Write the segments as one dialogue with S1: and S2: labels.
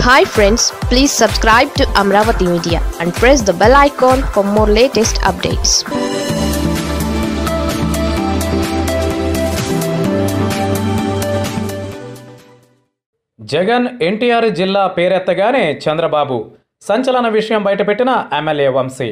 S1: hi friends please subscribe to Amaravati media and press the bell icon for more latest updates
S2: Jagan NTR జిల్లా పేరెత్తగానే చంద్రబాబు సంచలన విషయం బయటపెట్టిన MLA Vamsi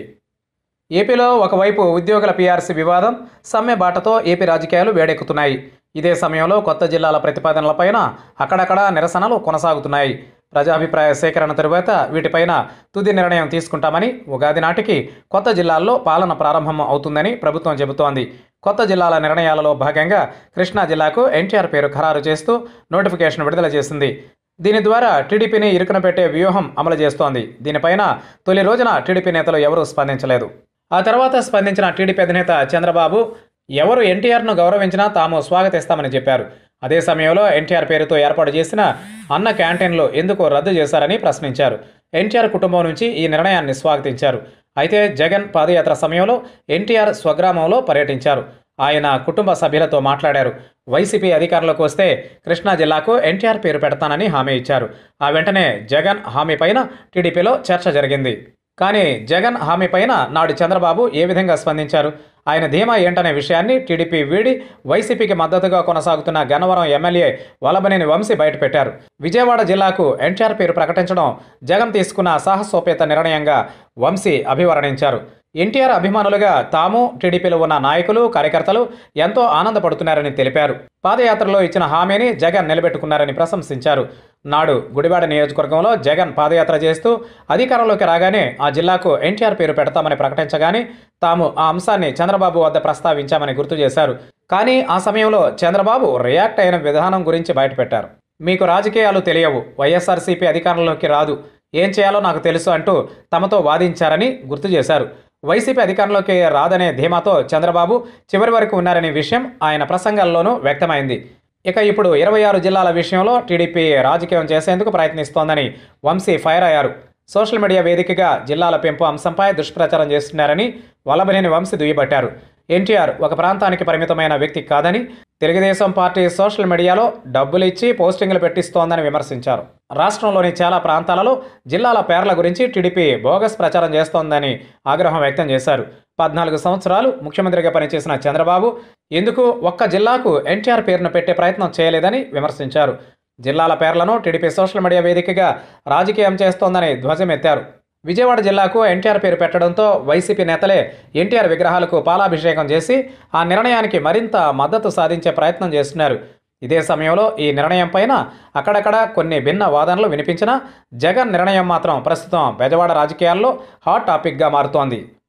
S2: ఏపీలో ఒకవైపు ఉద్యోగుల పీఆర్సీ వివాదం సమ్మె బాటతో ఏపీ రాజకీయాలు వేడెక్కుతున్నాయి ఇదే సమయంలో కొత్త జిల్లాల ప్రతిపాదనలపైన అక్కడక్కడ నిరసనలు కొనసాగుతున్నాయి ప్రజాభిప్రాయ సేకరణ తరువాత వీటిపైన తుది నిర్ణయం తీసుకుంటామని ఉగాది నాటికి కొత్త జిల్లాల్లో పాలన ప్రారంభం అవుతుందని ప్రభుత్వం చెబుతోంది కొత్త జిల్లాల నిర్ణయాలలో భాగంగా కృష్ణా జిల్లాకు ఎన్టీఆర్ పేరు ఖరారు చేస్తూ నోటిఫికేషన్ విడుదల చేసింది దీని ద్వారా టీడీపీని ఇరుకున పెట్టే వ్యూహం అమలు చేస్తోంది దీనిపైన తొలి రోజున టీడీపీ నేతలు ఎవరూ స్పందించలేదు ఆ తర్వాత స్పందించిన టీడీపీ అధినేత చంద్రబాబు ఎవరు ఎన్టీఆర్ను గౌరవించినా తాము స్వాగతిస్తామని చెప్పారు అదే సమయంలో ఎన్టీఆర్ పేరుతో ఏర్పాటు చేసిన అన్న క్యాంటీన్లు ఎందుకు రద్దు చేశారని ప్రశ్నించారు ఎన్టీఆర్ కుటుంబం నుంచి ఈ నిర్ణయాన్ని స్వాగతించారు అయితే జగన్ పాదయాత్ర సమయంలో ఎన్టీఆర్ స్వగ్రామంలో పర్యటించారు ఆయన కుటుంబ సభ్యులతో మాట్లాడారు వైసీపీ అధికారంలోకి వస్తే కృష్ణా జిల్లాకు ఎన్టీఆర్ పేరు పెడతానని హామీ ఇచ్చారు ఆ వెంటనే జగన్ హామీ పైన టీడీపీలో చర్చ జరిగింది కానీ జగన్ హామీ పైన నాడు చంద్రబాబు ఏ విధంగా స్పందించారు ఆయన ధీమా ఏంటనే విషయాన్ని టీడీపీ వీడి వైసీపీకి మద్దతుగా కొనసాగుతున్న గన్నవరం ఎమ్మెల్యే వలబనేని వంశీ బయటపెట్టారు విజయవాడ జిల్లాకు ఎన్టీఆర్ పేరు ప్రకటించడం జగన్ తీసుకున్న సాహసోపేత నిర్ణయంగా వంశీ అభివర్ణించారు ఎన్టీఆర్ అభిమానులుగా తాము టీడీపీలో ఉన్న నాయకులు కార్యకర్తలు ఎంతో ఆనందపడుతున్నారని తెలిపారు పాదయాత్రలో ఇచ్చిన హామీని జగన్ నిలబెట్టుకున్నారని ప్రశంసించారు నాడు గుడివాడ నియోజకవర్గంలో జగన్ పాదయాత్ర చేస్తూ అధికారంలోకి రాగానే ఆ జిల్లాకు ఎన్టీఆర్ పేరు పెడతామని ప్రకటించగానే తాము ఆ అంశాన్ని చంద్రబాబు వద్ద ప్రస్తావించామని గుర్తు చేశారు కానీ ఆ సమయంలో చంద్రబాబు రియాక్ట్ అయిన విధానం గురించి బయటపెట్టారు మీకు రాజకీయాలు తెలియవు వైఎస్ఆర్సీపీ అధికారంలోకి రాదు ఏం చేయాలో నాకు తెలుసు అంటూ తమతో వాదించారని గుర్తు చేశారు వైసీపీ అధికారంలోకి రాదనే ధీమాతో చంద్రబాబు చివరి వరకు ఉన్నారనే విషయం ఆయన ప్రసంగాల్లోనూ వ్యక్తమైంది ఇక ఇప్పుడు ఇరవై ఆరు జిల్లాల విషయంలో టీడీపీ రాజకీయం చేసేందుకు ప్రయత్నిస్తోందని వంశీ ఫైర్ అయ్యారు సోషల్ మీడియా వేదికగా జిల్లాల పెంపు అంశంపై దుష్ప్రచారం చేస్తున్నారని వల్లభనేని వంశీ దుయ్యబట్టారు ఎన్టీఆర్ ఒక ప్రాంతానికి పరిమితమైన వ్యక్తి కాదని తెలుగుదేశం పార్టీ సోషల్ మీడియాలో డబ్బులు ఇచ్చి పోస్టింగ్లు పెట్టిస్తోందని విమర్శించారు రాష్ట్రంలోని చాలా ప్రాంతాలలో జిల్లాల పేర్ల గురించి టీడీపీ బోగస్ ప్రచారం చేస్తోందని ఆగ్రహం వ్యక్తం చేశారు పద్నాలుగు సంవత్సరాలు ముఖ్యమంత్రిగా పనిచేసిన చంద్రబాబు ఎందుకు ఒక్క జిల్లాకు ఎన్టీఆర్ పేరును పెట్టే ప్రయత్నం చేయలేదని విమర్శించారు జిల్లాల పేర్లను టీడీపీ సోషల్ మీడియా వేదికగా రాజకీయం చేస్తోందని ధ్వజమెత్తారు విజయవాడ జిల్లాకు ఎన్టీఆర్ పేరు పెట్టడంతో వైసీపీ నేతలే ఎన్టీఆర్ విగ్రహాలకు పాలాభిషేకం చేసి ఆ నిర్ణయానికి మరింత మద్దతు సాధించే ప్రయత్నం చేస్తున్నారు ఇదే సమయంలో ఈ నిర్ణయం పైన అక్కడక్కడ కొన్ని భిన్న వాదనలు వినిపించినా జగన్ నిర్ణయం మాత్రం ప్రస్తుతం బెజవాడ రాజకీయాల్లో హాట్ టాపిక్గా మారుతోంది